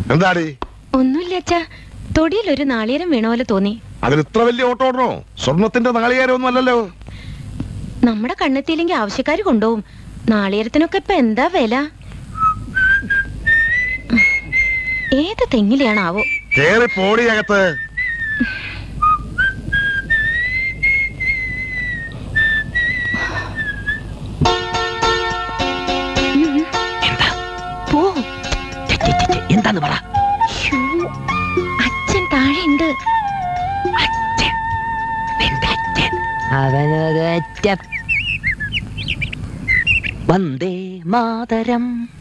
എന്താടി ഒന്നുമില്ല അച്ഛാ തൊടിയിൽ ഒരു നാളികേരം വീണ പോലെ തോന്നി അതിന് ഇത്ര വലിയ ഓട്ടോ ഓടണോ സ്വർണത്തിന്റെ നാളികേരമൊന്നും അല്ലല്ലോ നമ്മുടെ കണ്ണെത്തിയില്ലെങ്കിൽ ആവശ്യക്കാർ കൊണ്ടുപോകും നാളികേരത്തിനൊക്കെ ഇപ്പൊ എന്താ വില ഏത് തെങ്ങിലെയാണാവോ കേറി പോടി അകത്ത് എന്താ പോ ഛെ, ഛെ, ഛെ, ഛെ, എന്താന്ന് പറ ശ്ശോ, അച്ഛൻ താഴെയുണ്ട് അച്ഛൻ നിന്റെ അച്ഛൻ അവനൊരൊറ്റ വന്ദേ മാതരം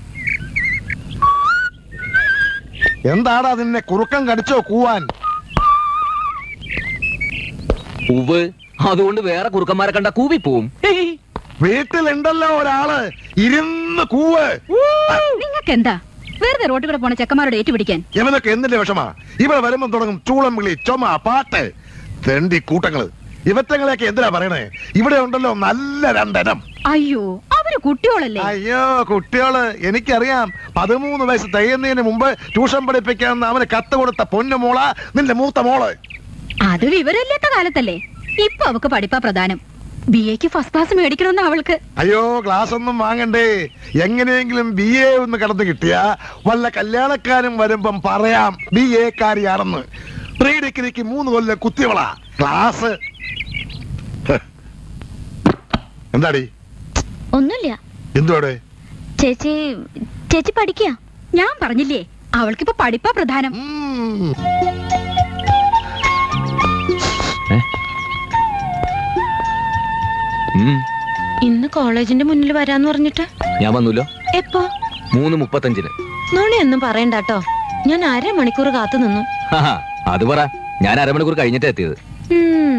എന്താടാ നിന്നെ കുറുക്കം കടിച്ചോ കൂവാൻ ഉവ് അതുകൊണ്ട് വേറെ കുറുക്കന്മാരെ കണ്ട കൂവി പോവും വീട്ടിലുണ്ടല്ലോ ഒരാള് ഇരുന്ന് കൂവ് നിങ്ങൾക്ക് എന്താ വെറുതെ റോട്ടിൽ കൂടെ പോണ ചെക്കന്മാരോട് ഏറ്റുപിടിക്കാൻ ഇവനൊക്കെ എന്തിന്റെ വിഷമാ ഇവിടെ വരുമ്പം തുടങ്ങും ചൂളം വിളി ചുമ പാട്ട് തെണ്ടി കൂട്ടങ്ങള് ഇവറ്റങ്ങളെയൊക്കെ എന്തിനാ പറയണേ ഇവിടെ ഉണ്ടല്ലോ നല്ല രണ്ടെണ്ണം അയ്യോ അവര് കുട്ടിയോളല്ലേ അയ്യോ കുട്ടികള് എനിക്കറിയാം പതിമൂന്ന് വയസ്സ് തികയുന്നതിന് മുമ്പ് ട്യൂഷൻ പഠിപ്പിക്കാൻ അവന് കത്ത് കൊടുത്ത പൊന്നു മോള നിന്റെ മൂത്ത മോള് അത് വിവരമില്ലാത്ത കാലത്തല്ലേ ഇപ്പൊ അവക്ക് പഠിപ്പാ പ്രധാനം ബി എക്ക് ഫസ്റ്റ് ക്ലാസ് മേടിക്കണമെന്ന് അവൾക്ക് അയ്യോ ക്ലാസ് ഒന്നും വാങ്ങണ്ടേ എങ്ങനെയെങ്കിലും ബി എ ഒന്ന് കടന്നു കിട്ടിയ വല്ല കല്യാണക്കാരും വരുമ്പം പറയാം ബി എ കാരിയാണെന്ന് പ്രീ ഡിഗ്രിക്ക് മൂന്ന് കൊല്ലം കുത്തിയവള ക്ലാസ് ഹ്. എന്താടി ഒന്നുമില്ല എന്തുവാടെ ചേച്ചി ചേച്ചി പഠിക്കുക ഞാൻ പറഞ്ഞില്ലേ അവൾക്കിപ്പോ പഠിപ്പാ പ്രധാനം ഉം. ഉം, ഇന്ന് കോളേജിന്റെ മുന്നിൽ വരാന്ന് പറഞ്ഞിട്ട് ഞാൻ വന്നല്ലോ എപ്പോ മൂന്ന് മുപ്പത്തഞ്ചിന് നോണിയൊന്നും പറയണ്ടാട്ടോ ഞാൻ അരമണിക്കൂർ കാത്തു നിന്നു ഹാ, അത് പറ ഞാൻ അരമണിക്കൂർ കഴിഞ്ഞിട്ടാ എത്തിയത് ഉം.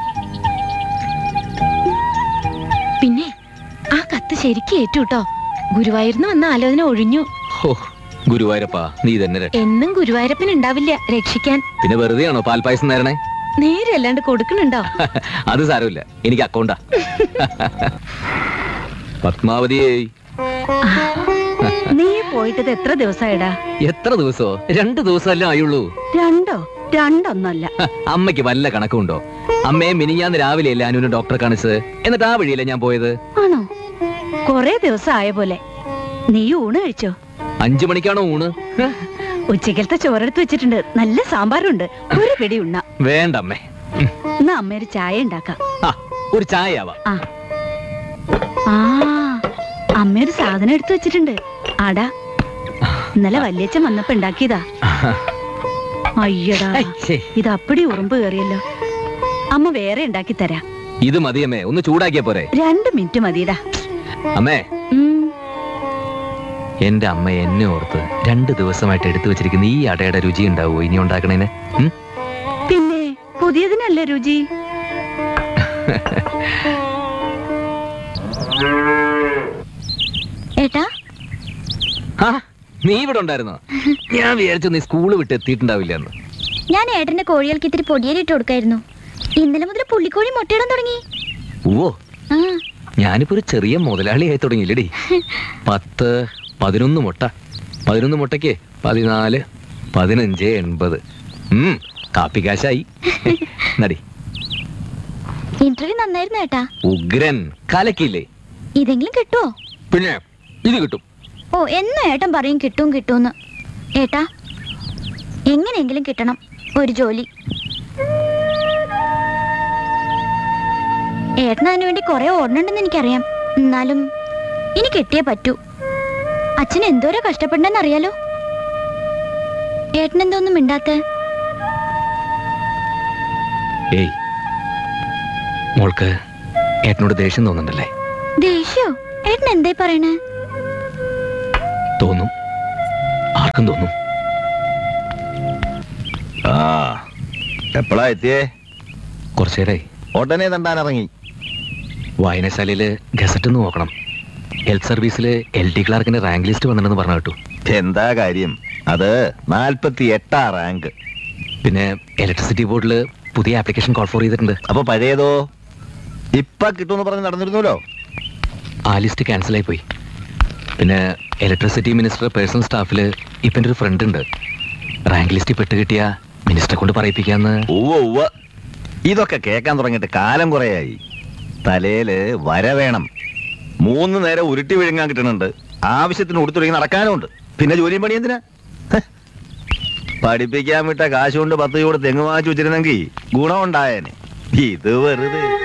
പിന്നെ ആ കത്ത് ശരിക്കും ഏറ്റു കേട്ടോ ഗുരുവായൂരിന്ന് വന്ന ആലോചന ഒഴിഞ്ഞു ഹോ ഗുരുവായൂരപ്പാ നീ തന്നെ രക്ഷ. എന്നും ഗുരുവായൂരപ്പൻ ഉണ്ടാവില്ല രക്ഷിക്കാൻ പിന്നെ വെറുതെയാണോ പാൽപ്പായസം നേരണേ നേരെ അല്ലാണ്ട് കൊടുക്കണുണ്ടോ അത് സാരമില്ല എനിക്ക് അക്കൗണ്ടാ പത്മാവതിയേ നീ പോയിട്ടത് എത്ര ദിവസമായിടാ എത്ര ദിവസോ രണ്ട് ദിവസമല്ലേ ആയുള്ളൂ രണ്ടോ രണ്ടൊന്നല്ല ഹ, അമ്മയ്ക്ക് വല്ല കണക്കുണ്ടോ അമ്മയെ മിനിഞ്ഞാന്ന് രാവിലെയല്ലേ അനുവിന് ഡോക്ടറെ കാണിച്ചത് എന്നിട്ട് ആ വഴിയല്ലേ ഞാൻ പോയത് ആണോ കൊറേ ദിവസം ആയ പോലെ നീ ഊണ് കഴിച്ചോ അഞ്ചു മണിക്കാണോ ഊണ് ഹ, ഉച്ചക്കലത്തെ ചോറെടുത്ത് വെച്ചിട്ടുണ്ട് നല്ല സാമ്പാറുണ്ട് ഒരു പിടി ഉണ്ണ വേണ്ട അമ്മേ ഉം. എന്നാ അമ്മ ഒരു ചായ ഉണ്ടാക്കാം ആ ഒരു ചായ ആവാം ആ ആ അമ്മ ഒരു സാധനം എടുത്തു വെച്ചിട്ടുണ്ട് ആടാ ഇന്നലെ വല്യച്ഛൻ വന്നപ്പോ ഉണ്ടാക്കിയതാ അയ്യടാ ഐ, ശ്ശേ. ഇത് അപ്പടി ഉറുമ്പ് കയറിയല്ലോ അമ്മ വേറെ ഉണ്ടാക്കി തരാം ഇത് മതി അമ്മേ ഒന്ന് ചൂടാക്കിയ പോരെ രണ്ട് മിനിറ്റ് മതിടാ അമ്മേ ഉം. എന്റെ അമ്മ എന്നെ ഓർത്ത് രണ്ട് ദിവസമായിട്ട് എടുത്തു വെച്ചിരിക്കുന്ന ഈ അടയുടെ രുചി ഉണ്ടാവുമോ ഇനി ഉണ്ടാക്കണേന് ഉം? പിന്നെ പുതിയതിനല്ലേ രുചി ഏട്ടാ ആ, നീ ഇവിടെ ഉണ്ടായിരുന്നോ ഞാൻ വിചാരിച്ചു നീ സ്കൂള് വിട്ട് എത്തിയിട്ടുണ്ടാവില്ല എന്ന് ഞാൻ ഏട്ടന്റെ കോഴികൾക്ക് ഇത്തിരി പൊടിയേരിട്ട് കൊടുക്കായിരുന്നു ഇന്നലെ മുതൽ പുള്ളിക്കോഴി മുട്ടയിടാൻ തുടങ്ങി ഓ ആ ഞാനിപ്പോ ഒരു ചെറിയ മുതലാളിയായി തുടങ്ങിയില്ലടി പത്ത് പതിനൊന്ന് മുട്ട പതിനൊന്ന് മുട്ടയ്ക്ക് പതിനാല് പതിനഞ്ച് എൺപത് ഉം കാപ്പിക്കാശായി നടി ഇന്റർവ്യൂ നന്നായിരുന്നു ഏട്ടാ ഉഗ്രൻ കലക്കില്ലേ ഇതെങ്കിലും കിട്ടുമോ പിന്നെ ഇത് കിട്ടും ഓ എന്നും ഏട്ടൻ പറയും കിട്ടും കിട്ടുമെന്ന് ഏട്ടാ എങ്ങനെയെങ്കിലും കിട്ടണം ഒരു ജോലി ഏട്ടൻ അതിനു വേണ്ടി കുറെ ഓടണുണ്ടെന്ന് എനിക്കറിയാം എന്നാലും ഇനി കിട്ടിയേ പറ്റൂ അച്ഛൻ എന്തോരോ കഷ്ടപ്പെടണെന്ന് അറിയാലോ ഏട്ടൻ എന്തോന്നും മിണ്ടാത്തേ ഏയ് മോൾക്ക് ഏട്ടനോട് ദേഷ്യം തോന്നുന്നുണ്ടല്ലേ ദേഷ്യോ ഏട്ടൻ എന്തായി പറയണേ തോന്നും ആർക്കും തോന്നും ആ എപ്പോഴാ എത്തിയേ കുറച്ചേരായി ഉടനെ തണ്ടാൻ ഇറങ്ങി വായനശാലയില് ഗസറ്റ് ഒന്ന് നോക്കണം ഹെൽത്ത് സർവീസിൽ എൽ ഡി ക്ലാർക്കിന്റെ റാങ്ക് ലിസ്റ്റ് വന്നിട്ടുണ്ടെന്ന് പറഞ്ഞു കേട്ടു എന്താ കാര്യം അത് നാൽപ്പത്തി എട്ടാ റാങ്ക് പിന്നെ ഇലക്ട്രിസിറ്റി ബോർഡിൽ പുതിയ ആപ്ലിക്കേഷൻ കോൾ ഫോർ ചെയ്തിട്ടുണ്ട് അപ്പൊ പഴയതോ ഇപ്പൊ കിട്ടുമെന്ന് പറഞ്ഞ് നടന്നിരുന്നല്ലോ ആ ലിസ്റ്റ് ക്യാൻസൽ ആയി പോയി പിന്നെ ഇലക്ട്രിസിറ്റി മിനിസ്റ്റർ പേഴ്സണൽ സ്റ്റാഫിൽ ഇപ്പം എൻ്റെ ഒരു ഫ്രണ്ട് ഉണ്ട് റാങ്ക് ലിസ്റ്റിൽ പെട്ട് കിട്ടിയ മിനിസ്റ്ററെ കൊണ്ട് പറയിപ്പിക്കാന്ന് ഉവ്വ ഉവ്വ ഇതൊക്കെ കേൾക്കാൻ തുടങ്ങിയിട്ട് കാലം കുറയായി തലയില് വര വേണം മൂന്ന് നേരം ഉരുട്ടി വിഴുങ്ങാൻ കിട്ടുന്നുണ്ട് ആവശ്യത്തിന് ഉടുത്തൊരുങ്ങി നടക്കാനുമുണ്ട് പിന്നെ ജോലിയും പണി എന്തിനാ ഹ്. പഠിപ്പിക്കാൻ വിട്ട കാശ് കൊണ്ട് പത്ത് ചൂട് തെങ്ങ് വാങ്ങിച്ചു വെച്ചിരുന്നെങ്കിൽ ഗുണമുണ്ടായേനെ ഇത് വെറുതെ